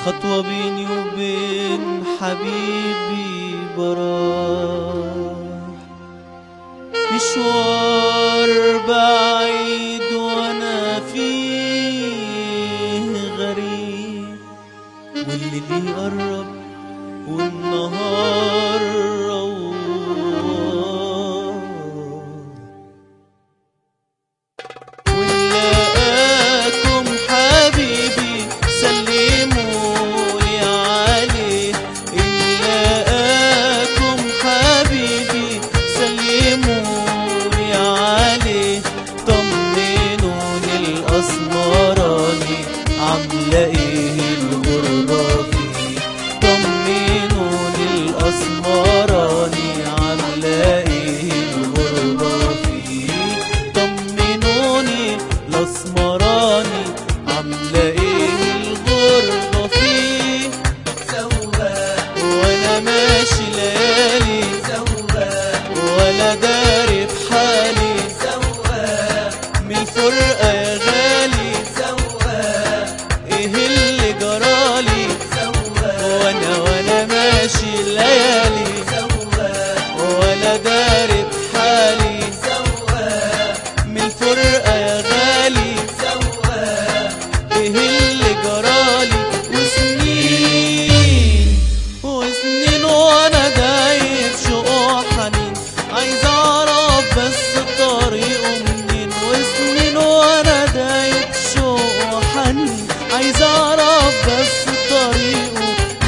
خطوة بيني وبين حبيبي براح مشوار بعيد وانا فيه غريب والليل يقرب والنهار روح ونلاقاكم حبيبي سلمولي عليه نلاقاكم حبيبي سلمولي عليه طمنوني الأسمراني عاملة ايه الغربة فيه طمنوني الأسمراني عاملة ايه الغربة فيه طمنوني الأسمراني عاملة ايه الغربة فيه وانا ماشي ليالي ولا داري بحالي من الفرقة يا غالي ايه اللي جرالي وانا وانا ماشي ليالي ولا داري بحالي من الفرقة يا غالي ايه اللي جرالي وسنين وسنين وانا دايب شوق حنين عايز اعرف بس طريقه منين وسنين وانا دايب شوق حنين عايز اعرف بس طريقه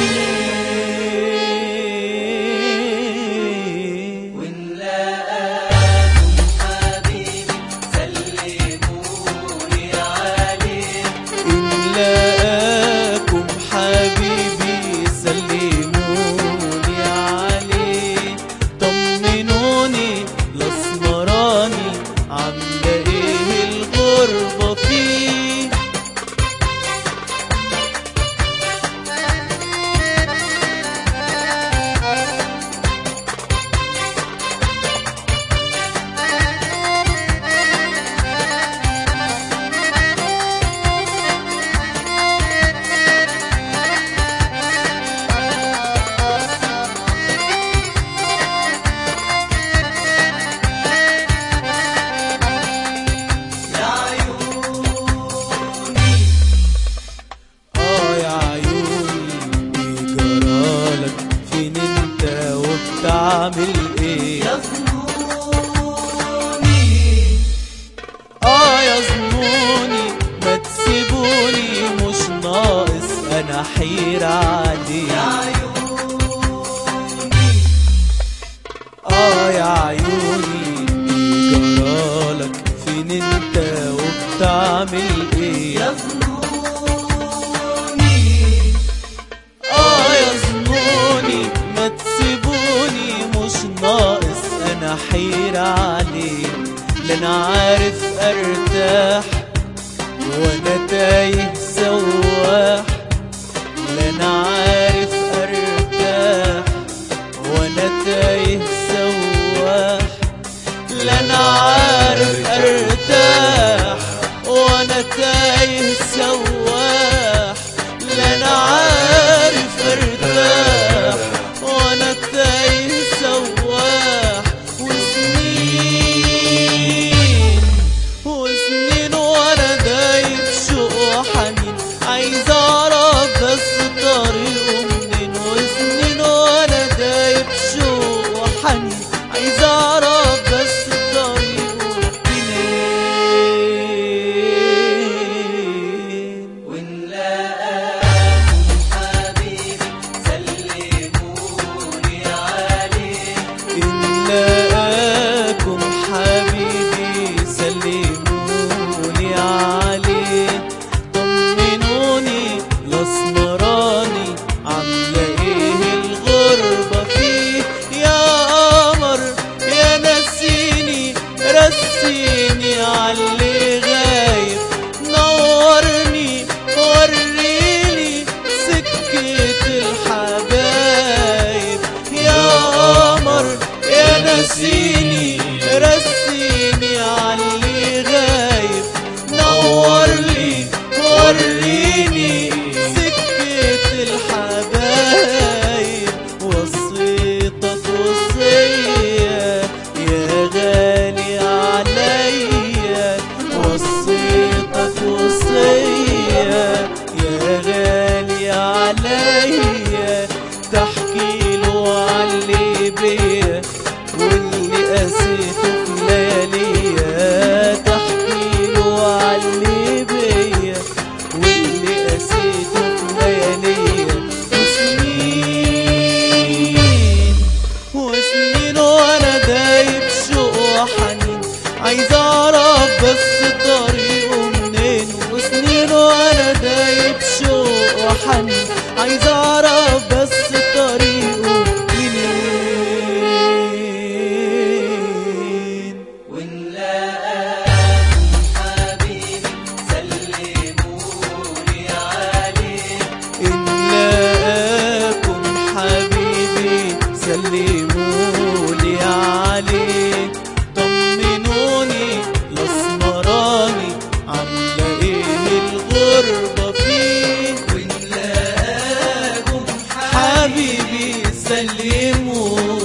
منين ونلاقاكم حبيبي سلمولي عليه إن لاقاكم حبيبي سلموني عليه طمنوني الاسمراني عاملة ايه الغربة فيه يا عيوني اه يا عيوني بيجرالك فين انت وبتعمل ايه يظنوني اه يا زنوني ما تسيبوني مش ناقص انا حيرة يا عليه عيوني اه يا عيوني بيجرالك فين انت وبتعمل ايه يظنوني اه يا زنوني ما تسيبوني مش ناقص انا حيرة عليه لا انا عارف ارتاح وانا تايه سواح لا انا عارف ارتاح وانا تايه سواح لا انا عارف ارتاح وانا تايه سواح لا انا عارف ارتاح وانا تايه سواح وسنين وسنين وانا دايب شوق حنين عايز اعرف بس طريقه منين وسنين وانا دايب شوق حنين عايز اعرف بس طريقه منين ونلاقاكم حبيبي سلمولي عليه إن لاقاكم حبيبي سلموني عليه طمنوني الاسمراني عاملة ايه الغربة فيه يا قمر يا نسيني رسيني عاللي غايب نورني وريني سكة الحبايب يا قمر يا نسيني رسيني عاللي غايب نور لي وريني سكة واللي قاسيته في لياليا تحكي له عاللي بيا واللي قاسيته في لياليا وسنين وسنين وانا دايب شوق وحنين عايز اعرف بس طريقه منين وسنين وانا دايب شوق وحنين عايز اعرف بس طريقه منين ونلاقاكم حبيبي سلمولي عليه إن لاقاكم حبيبي سلمولي عليه طمنوني الاسمراني عاملة ايه الغربة فيه ونلاقاكم حبيبي سلموا